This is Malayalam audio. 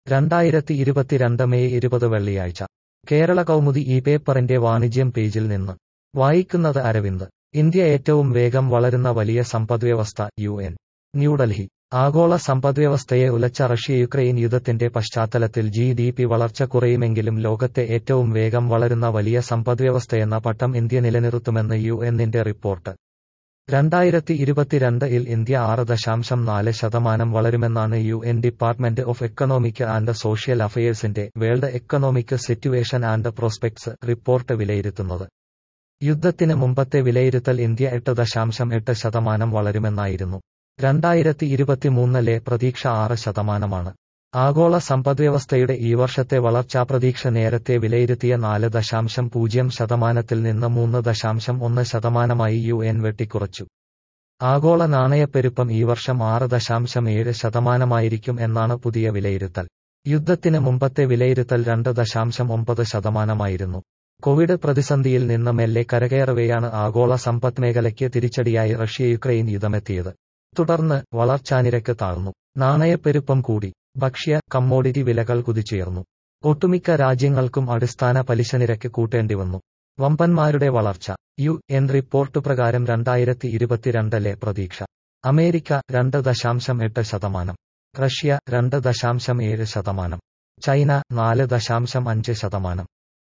രണ്ടായിരത്തി ഇരുപത്തിരണ്ട് മെയ് ഇരുപത് വെള്ളിയാഴ്ച കേരള കൗമുദി ഈ പേപ്പറിന്റെ വാണിജ്യം പേജിൽ നിന്ന് വായിക്കുന്നത് അരവിന്ദ് ഇന്ത്യ ഏറ്റവും വേഗം വളരുന്ന വലിയ സമ്പദ്വ്യവസ്ഥ യു എൻ ന്യൂഡൽഹി ആഗോള സമ്പദ്വ്യവസ്ഥയെ ഉലച്ച റഷ്യ യുക്രൈൻ യുദ്ധത്തിന്റെ പശ്ചാത്തലത്തിൽ ജി ഡി പി വളർച്ച കുറയുമെങ്കിലും ലോകത്തെ ഏറ്റവും വേഗം വളരുന്ന വലിയ സമ്പദ്വ്യവസ്ഥയെന്ന പട്ടം ഇന്ത്യ നിലനിർത്തുമെന്ന് യു എന്നിന്റെ റിപ്പോർട്ട് രണ്ടായിരത്തി ഇരുപത്തിരണ്ട് ഇൽ ഇന്ത്യ ആറ് ദശാംശം നാല് ശതമാനം വളരുമെന്നാണ് U N department of economic and social അഫയേഴ്സിന്റെ world economic situation and prospects report വിലയിരുത്തുന്നത് യുദ്ധത്തിന് മുമ്പത്തെ വിലയിരുത്തൽ ഇന്ത്യ എട്ട് ദശാംശം എട്ട് ശതമാനം വളരുമെന്നായിരുന്നു രണ്ടായിരത്തി ഇരുപത്തിമൂന്നിലെ പ്രതീക്ഷ ആറ് ശതമാനമാണ് ആഗോള സമ്പദ്വ്യവസ്ഥയുടെ ഈ വർഷത്തെ വളർച്ചാ പ്രതീക്ഷ നേരത്തെ വിലയിരുത്തിയ നാല് ദശാംശം പൂജ്യം ശതമാനത്തിൽ നിന്ന് മൂന്ന് ദശാംശം ഒന്ന് ശതമാനമായി യു എൻ വെട്ടിക്കുറച്ചു ആഗോള നാണയപ്പെരുപ്പം ഈ വർഷം ആറ് ദശാംശം ഏഴ് ശതമാനമായിരിക്കും എന്നാണ് പുതിയ വിലയിരുത്തൽ യുദ്ധത്തിന് മുമ്പത്തെ വിലയിരുത്തൽ രണ്ട് ദശാംശം ഒമ്പത് ശതമാനമായിരുന്നു കോവിഡ് പ്രതിസന്ധിയിൽ നിന്ന് മെല്ലെ കരകയറവെയാണ് ആഗോള സമ്പദ് മേഖലയ്ക്ക് തിരിച്ചടിയായി റഷ്യ യുക്രൈൻ യുദ്ധമെത്തിയത് തുടർന്ന് വളർച്ചാനിരക്ക് താഴ്ന്നു നാണയപ്പെരുപ്പം കൂടി ഭക്ഷ്യ കമ്മോഡിറ്റി വിലകൾ കുതിച്ചുയർന്നു ഒട്ടുമിക്ക രാജ്യങ്ങൾക്കും അടിസ്ഥാന പലിശ നിരക്ക് കൂട്ടേണ്ടി വന്നു വമ്പന്മാരുടെ വളർച്ച യു എൻ റിപ്പോർട്ട് പ്രകാരം രണ്ടായിരത്തി ഇരുപത്തിരണ്ടിലെ പ്രതീക്ഷ അമേരിക്ക രണ്ട് ദശാംശം എട്ട് ശതമാനം റഷ്യ രണ്ട് ദശാംശം ഏഴ് ശതമാനം ചൈന നാല് ദശാംശം അഞ്ച് ശതമാനം